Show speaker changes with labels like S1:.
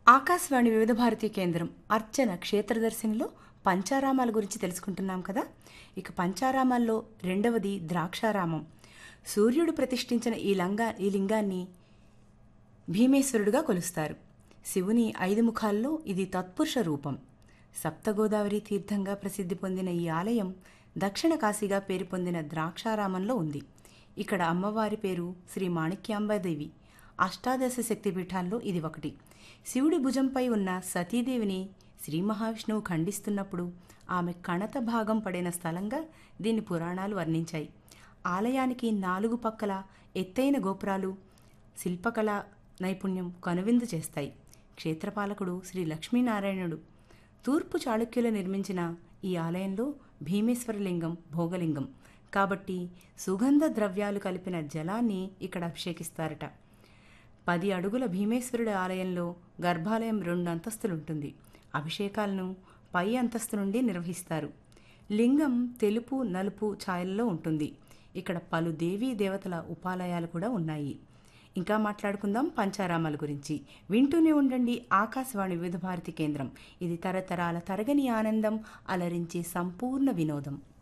S1: ఆకాశవాణి వివిధ భారతీ కేంద్రం అర్చన క్షేత్రదర్శినిలో పంచారామాల గురించి తెలుసుకుంటున్నాం కదా ఇక పంచారామాల్లో రెండవది ద్రాక్షారామం సూర్యుడు ప్రతిష్ఠించిన ఈ లంగా ఈ లింగాన్ని భీమేశ్వరుడుగా కొలుస్తారు శివుని ఐదు ముఖాల్లో ఇది తత్పురుష రూపం సప్తగోదావరి తీర్థంగా ప్రసిద్ధి పొందిన ఈ ఆలయం దక్షిణ కాశీగా పేరు పొందిన ద్రాక్షారామంలో ఉంది ఇక్కడ అమ్మవారి పేరు శ్రీ మాణిక్యాంబాదేవి అష్టాదశ శక్తిపీఠాల్లో ఇది ఒకటి శివుడి భుజంపై ఉన్న సతీదేవిని శ్రీ మహావిష్ణువు ఖండిస్తున్నప్పుడు ఆమె కణత భాగం పడిన స్థలంగా దీన్ని పురాణాలు వర్ణించాయి ఆలయానికి నాలుగు పక్కల ఎత్తైన గోపురాలు శిల్పకళ నైపుణ్యం కనువిందు చేస్తాయి క్షేత్రపాలకుడు శ్రీ లక్ష్మీనారాయణుడు తూర్పు చాళుక్యులు నిర్మించిన ఈ ఆలయంలో భీమేశ్వరలింగం భోగలింగం కాబట్టి సుగంధ ద్రవ్యాలు కలిపిన జలాన్ని ఇక్కడ అభిషేకిస్తారట పది అడుగుల భీమేశ్వరుడి ఆలయంలో గర్భాలయం రెండు అంతస్తులుంటుంది అభిషేకాలను పై అంతస్తు నుండి నిర్వహిస్తారు లింగం తెలుపు నలుపు ఛాయల్లో ఉంటుంది ఇక్కడ పలు దేవీ దేవతల ఉపాలయాలు కూడా ఉన్నాయి ఇంకా మాట్లాడుకుందాం పంచారామాల గురించి వింటూనే ఉండండి ఆకాశవాణి వివిధ భారతి కేంద్రం ఇది తరతరాల తరగని ఆనందం అలరించే సంపూర్ణ వినోదం